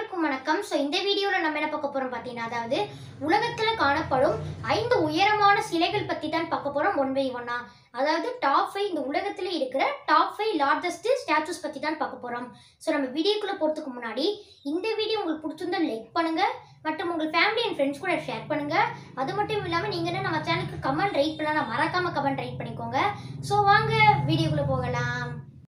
அனைவருக்கும் வணக்கம் ஸோ இந்த வீடியோவில் நம்ம என்ன பார்க்க போகிறோம் பார்த்தீங்கன்னா அதாவது உலகத்தில் காணப்படும் ஐந்து உயரமான சிலைகள் பற்றி தான் பார்க்க போகிறோம் ஒன் பை ஒன்னா அதாவது டாப் ஃபைவ் இந்த உலகத்தில் இருக்கிற டாப் ஃபைவ் லார்ஜஸ்ட் ஸ்டாச்சுஸ் பற்றி தான் பார்க்க போகிறோம் ஸோ நம்ம வீடியோக்குள்ளே போகிறதுக்கு முன்னாடி இந்த வீடியோ உங்களுக்கு பிடிச்சிருந்தா லைக் பண்ணுங்கள் மற்றும் உங்கள் ஃபேமிலி அண்ட் ஃப்ரெண்ட்ஸ் கூட ஷேர் பண்ணுங்கள் அது மட்டும் இல்லாமல் நீங்கள் என்ன நம்ம சேனலுக்கு கமெண்ட் ரைட் பண்ணலாம் மறக்காமல் கமெண்ட் ரைட் பண்ணிக்கோங்க ஸோ வாங்க வீடியோக்குள்ளே போகலாம்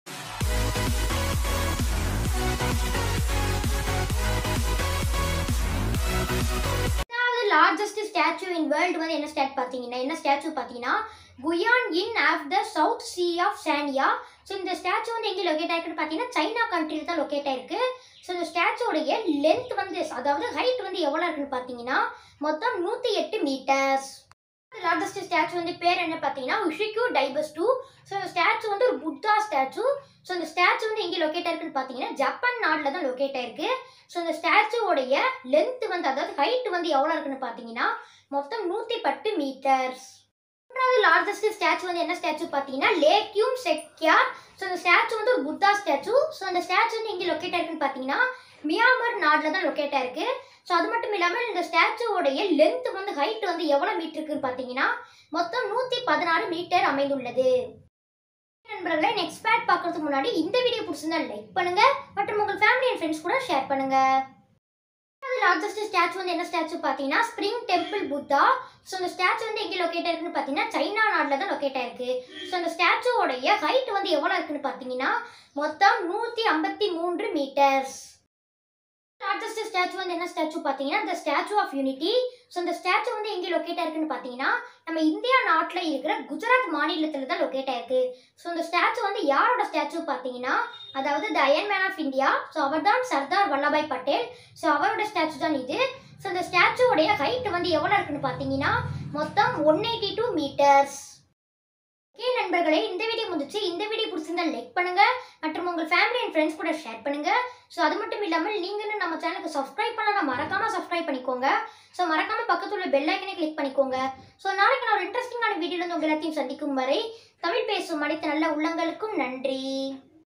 ரெண்டாவது லார்ஜஸ்ட் ஸ்டாச்சு இன் வேர்ல்டு வந்து என்ன ஸ்டாட் பார்த்தீங்கன்னா என்ன ஸ்டாச்சு பார்த்தீங்கன்னா Guanyin of the south sea of Sanya so இந்த ஸ்டாச்சு வந்து எங்கே லொக்கேட் ஆயிருக்குன்னு பார்த்தீங்கன்னா சைனா கண்ட்ரியில் தான் லொக்கேட் ஆயிருக்கு ஸோ இந்த ஸ்டாச்சுவோடைய லென்த் வந்து அதாவது ஹைட் வந்து எவ்வளோ இருக்குன்னு பார்த்தீங்கன்னா மொத்தம் நூற்றி எட்டு மீட்டர்ஸ் லார்ஜஸ்ட் ஸ்டாச்சு வந்து பேர் என்ன பார்த்தீங்கன்னா உஷிக்யூ டைபஸ் டூ ஸோ இந்த ஸ்டாச்சு வந்து ஒரு புத்தா ஸ்டாச்சு ஸோ இந்த ஸ்டாச்சு வந்து எங்கே லொக்கேட் ஆயிருக்குன்னு பார்த்தீங்கன்னா ஜப்பான் நாட்டில் தான் லொக்கேட் ஆயிருக்கு ஸோ இந்த ஸ்டாச்சுவோடைய லென்த் வந்து அதாவது ஹைட் வந்து எவ்வளோ இருக்குன்னு பார்த்தீங்கன்னா மொத்தம் நூற்றி பத்து மீட்டர்ஸ் மூன்றாவது லார்ஜஸ்ட் ஸ்டாச்சு வந்து என்ன ஸ்டாச்சு பார்த்தீங்கன்னா லேக்யூம் செக்யார் ஸோ இந்த ஸ்டாச்சு வந்து ஒரு புத்தா ஸ்டாச்சு ஸோ அந்த ஸ்டாச்சு வந்து எங்கே லொக்கேட் ஆயிருக்குன்னு பார்த்தீங்கன்னா மியான்மர் நாட்டில் தான் லொக்கேட் ஆயிருக்கு ஸோ அது மட்டும் இல்லாமல் இந்த ஸ்டாச்சுவோடைய லென்த் வந்து ஹைட் வந்து எவ்வளோ மீட்டர் இருக்குன்னு பார்த்தீங்கன்னா மொத்தம் நூற்றி பதினாறு மீட்டர் அமைந்துள்ளது நண்பர்களே நெக்ஸ்ட் பேட் பார்க்கறதுக்கு முன்னாடி இந்த வீடியோ பிடிச்சிருந்தா லைக் பண்ணுங்க மற்றும் உங்கள் ஃபேமிலி அண்ட் ஃப்ரெண்ட்ஸ் கூட ஷேர் பண்ணுங்க லார்ஜஸ்ட் ஸ்டாச்சு வந்து என்ன ஸ்டாச்சு பார்த்தீங்கன்னா ஸ்ப்ரிங் டெம்பிள் புத்தா ஸோ இந்த ஸ்டாச்சு வந்து எங்கே லொக்கேட் ஆயிருக்குன்னு பார்த்தீங்கன்னா சைனா நாட்டில் தான் லொக்கேட் ஆயிருக்கு ஸோ அந்த ஸ்டாச்சுவோடைய ஹைட் வந்து எவ்வளோ இருக்குன்னு பார்த்தீங்கன்னா மொத்தம் நூற்றி ஐம்பத்தி மூன்று மீட்டர்ஸ் லார்ஜஸ்ட் ஸ்டாச்சு வந்து என்ன ஸ்டாச்சு பார்த்தீங்கன்னா இந்த ஸ்டாச்சு ஆஃப் யூனிட்டி ஸோ இந்த ஸ்டாச்சு வந்து எங்கே லொக்கேட் ஆயிருக்குன்னு பார்த்தீங்கன்னா நம்ம இந்தியா நாட்டில் இருக்கிற குஜராத் மாநிலத்தில் தான் லொக்கேட் ஆயிருக்கு ஸோ இந்த ஸ்டாச்சு வந்து யாரோட ஸ்டாச்சு பார்த்தீங்கன்னா அதாவது the iron man of India so அவர் தான் சர்தார் வல்லபாய் பட்டேல் ஸோ அவரோட ஸ்டாச்சு தான் இது ஸோ இந்த ஸ்டாச்சுவோடைய ஹைட் வந்து எவ்வளோ இருக்குன்னு பார்த்தீங்கன்னா மொத்தம் one eighty two meters okay நண்பர்களே இந்த வீடியோ முடிச்சு இந்த வீடியோ பிடிச்சிருந்தா லைக் பண்ணுங்க மற்றும் உங்கள் ஃபேமிலி அண்ட் ஃப்ரெண்ட்ஸ் கூட ஷேர் பண்ணுங்க ஸோ அது மட்டும் இல்லாமல் நீங்களும் நம்ம சேனலுக்கு சப்ஸ்கிரைப் பண்ணலாம் மறக்காம சப்ஸ்கிரைப் பண்ணிக்கோங்க ஸோ மறக்காம பக்கத்துல உள்ள பெல் ஐக்கனை கிளிக் பண்ணிக்கோங்க ஸோ நாளைக்கு நான் ஒரு இன்ட்ரெஸ்டிங்கான வீடியோல வந்து உங்க எல்லாத்தையும் சந்திக்கும் வரை தமிழ் பேசும் அனைத்து நல்ல உள்ளங்களுக்கும் நன்றி